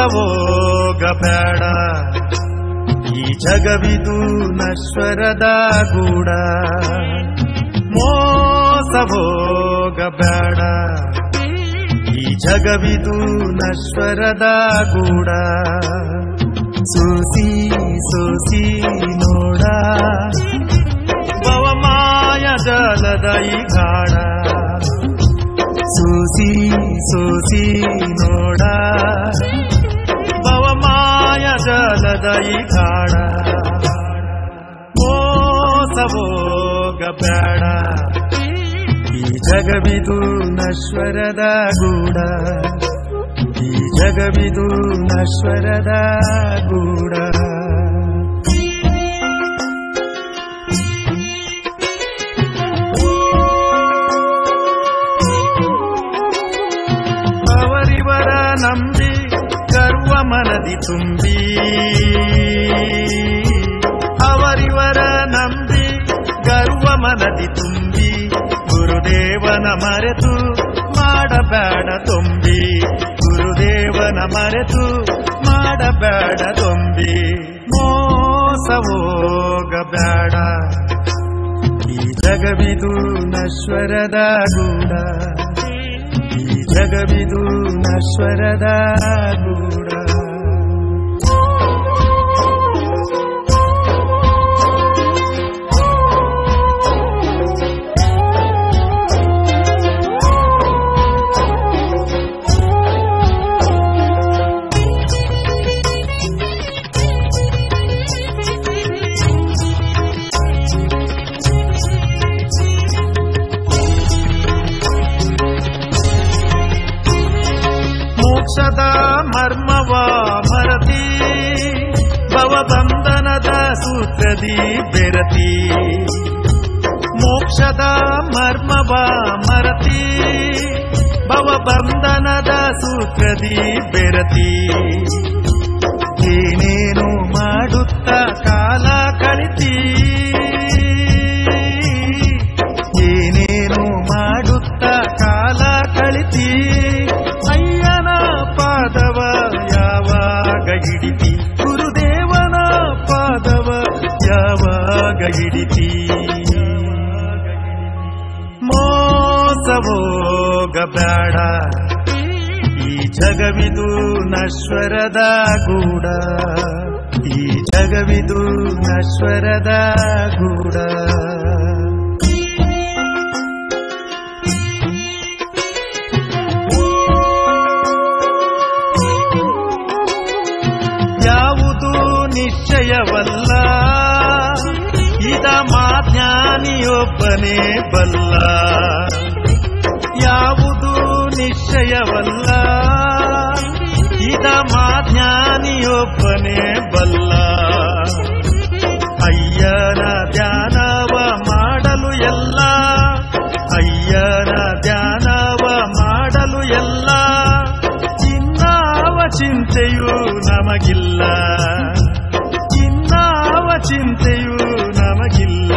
ಹೋಗಬೇಡ ಈ ಜಗವಿದು ನಶ್ವರದ ಗೂಡ ಮೋಸ ಹೋಗಬೇಡ ಈ ಜಗವಿದು ನಶ್ವರದ ಗೂಡ ಸೂಸಿ ಸೂಸಿ ನೋಡ ಭವಮಾಯ ಜಲದ ಈ ಗಾಢ ಸೂಸಿ ಸೂಸಿ ನೋಡ ಭವಮಾಯ ಜಲದ ಈ ಗಾಢ ಮೋಸ ಹೋಗಬೇಡ ಈ ಜಗವಿದು ನಶ್ವರದ ಗೂಡ ಈ ಜಗವಿದು ನಶ್ವರದ ಗೂಡ ಅವರಿವರ ನಂಬಿ ಗರ್ವ ಮನದಿ ತುಂಬಿ ಅವರಿವರ ನಂಬಿ ಗರ್ವ ಮನದಿ ತುಂಬಿ ಗುರುದೇವನ ಮರೆತು ಮಾಡಬೇಡ ತುಂಬಿ ಗುರುದೇವನ ಮರೆತು ಮಾಡಬೇಡ ತುಂಬಿ ಮೋಸ ಹೋಗಬೇಡ ಈ ಜಗವಿದು ನಶ್ವರದ ಗೂಡ ಈ ಜಗವಿದು ನಶ್ವರದ ಗೂಡ ಮೋಕ್ಷದ ಮರ್ಮವ ಮರತಿ ಭವಬಂಧನದ ಸೂತ್ರದಿ ಬೆರತಿ ಮೋಕ್ಷದ ಮರ್ಮವ ಮರತಿ ಭವಬಂಧನದ ಸೂತ್ರದಿ ಬೆರತಿ ಏನೇನು ಮಾಡುತ್ತ ಕಾಲ ಕಳಿತಿ ಏನೇನು ಮಾಡುತ್ತ ಕಾಲ ಕಳಿತಿ ಅಯ್ಯನ ಪಾದವ ಯಾವಾಗ ಹಿಡಿತಿ ಗುರುದೇವನ ಪಾದವ ಯಾವಾಗ ಹಿಡಿತಿ ಮೋಸ ಹೋಗಬೇಡ ಈ ಜಗವಿದು ನಶ್ವರದ ಗೂಡ ಈ ಜಗವಿದು ನಶ್ವರದ ಗೂಡ ಯಾವುದು ನಿಶ್ಚಯವಲ್ಲ ಇದ ಮಾಜ್ಞಾನಿಯೊಬ್ಬನೇ ಬಲ್ಲ ಯಾವುದು ನಿಶ್ಚಯವಲ್ಲ ಇದ ಮಾಜ್ಞಾನಿಯೊಬ್ಬನೇ ಬಲ್ಲ ಅಯ್ಯನ ಧ್ಯಾನವ ಮಾಡಲು ಎಲ್ಲ ಅಯ್ಯನ ಧ್ಯಾನವ ಮಾಡಲು ಎಲ್ಲ ಇನ್ನಾವ ಚಿಂತೆಯೂ ನಮಗಿಲ್ಲ ಇನ್ನಾವ ಚಿಂತೆಯೂ ನಮಗಿಲ್ಲ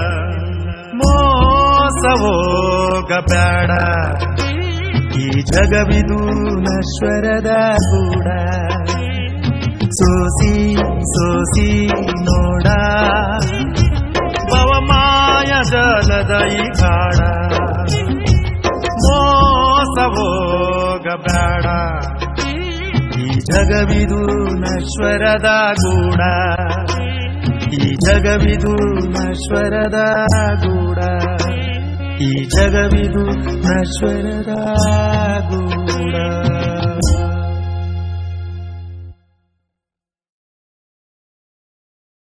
ಮೋಸ ಹೋಗಬೇಡ ಈ ಜಗವಿದು ನಶ್ವರದ ಗೂಡ ಸೋಸಿ ಸೋಸಿ ನೋಡ ಭವಮಾಯ ಜಲದ ಈ ಗಾಢ ಮೋಸ ಹೋಗಬೇಡ ಈ ಜಗವಿದು ನಶ್ವರದ ಗೂಡ ಈ ಜಗವಿದು ನಶ್ವರದ ಗೂಡ ಈ ಜಗವಿದು ನಶ್ವರದ ಗೂಡ